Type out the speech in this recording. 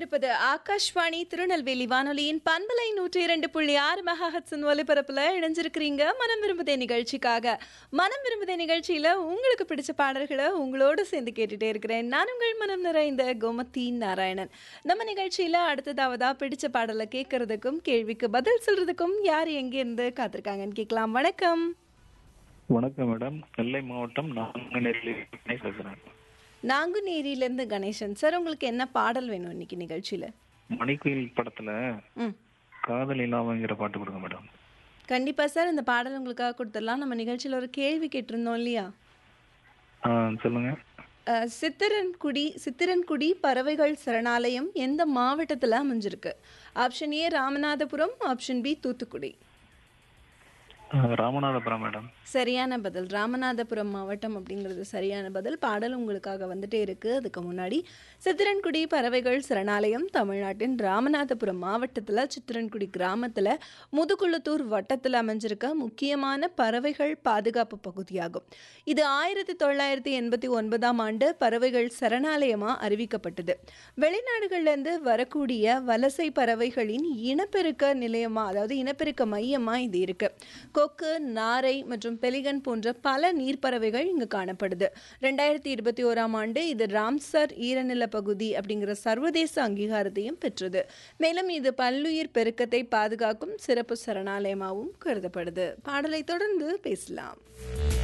இணைந்திருப்பது ஆகாஷ்வாணி திருநெல்வேலி வானொலியின் பண்பலை நூற்றி இரண்டு புள்ளி ஆறு மெகாஹட்ஸின் ஒலிபரப்புல இணைஞ்சிருக்கிறீங்க மனம் விரும்புதே நிகழ்ச்சிக்காக மனம் விரும்புதே நிகழ்ச்சியில உங்களுக்கு பிடிச்ச பாடல்களை உங்களோடு சேர்ந்து கேட்டுட்டே இருக்கிறேன் நான் உங்கள் மனம் நிறைந்த கோமதி நாராயணன் நம்ம நிகழ்ச்சியில அடுத்ததாவதா பிடிச்ச பாடலை கேட்கறதுக்கும் கேள்விக்கு பதில் சொல்றதுக்கும் யார் எங்க இருந்து காத்திருக்காங்கன்னு கேட்கலாம் வணக்கம் வணக்கம் மேடம் நெல்லை மாவட்டம் நாங்குநேரில் பேசுறேன் நாங்குநேரியிலேருந்து கணேசன் சார் உங்களுக்கு என்ன பாடல் வேணும் இன்னைக்கு நிகழ்ச்சியில மணிக்குயில் படத்துல ம் காதல் இல்லாமங்கிற பாட்டு கொடுங்க மேடம் கண்டிப்பா சார் இந்த பாடல் உங்களுக்காக கொடுத்துடலாம் நம்ம நிகழ்ச்சியில் ஒரு கேள்வி கேட்டிருந்தோம் இல்லையா ஆ சொல்லுங்க அஹ், சித்திரன்குடி சித்திரன்குடி பறவைகள் சரணாலயம் எந்த மாவட்டத்தில் அமைஞ்சிருக்கு option A Ramanathapuram option B Thoothukudi ஆ, ராமநாதபுரம் மேடம் சரியான பதில் ராமநாதபுரம் மாவட்டம் அப்படிங்கிறது சரியான பதில் பாடல் உங்களுக்காக வந்துட்டே இருக்கு அதுக்கு முன்னாடி சித்திரன்குடி பறவைகள் சரணாலயம் தமிழ்நாட்டின் ராமநாதபுரம் மாவட்டத்தில் சித்திரன்குடி கிராமத்தில் முதுகுளத்தூர் வட்டத்தில் அமைஞ்சிருக்க முக்கியமான பறவைகள் பாதுகாப்பு பகுதியாகும் இது ஆயிரத்தி தொள்ளாயிரத்தி எண்பத்தி ஒன்பதாம் ஆண்டு பறவைகள் சரணாலயமாக அறிவிக்கப்பட்டது வெளிநாடுகள்லேருந்து வரக்கூடிய வலசை பறவைகளின் இனப்பெருக்க நிலையமாக அதாவது இனப்பெருக்க மையமாக இது இருக்கு கொக்கு நாரை மற்றும் பெலிகன் போன்ற பல நீர்ப்பறவைகள் இங்கு காணப்படுது ரெண்டாயிரத்தி இருபத்தி ஓராம் ஆண்டு இது ராம்சர் ஈரநில பகுதி அப்படிங்கிற சர்வதேச அங்கீகாரத்தையும் பெற்றது மேலும் இது பல்லுயிர் பெருக்கத்தை பாதுகாக்கும் சிறப்பு சரணாலயமாகவும் கருதப்படுது பாடலை தொடர்ந்து பேசலாம்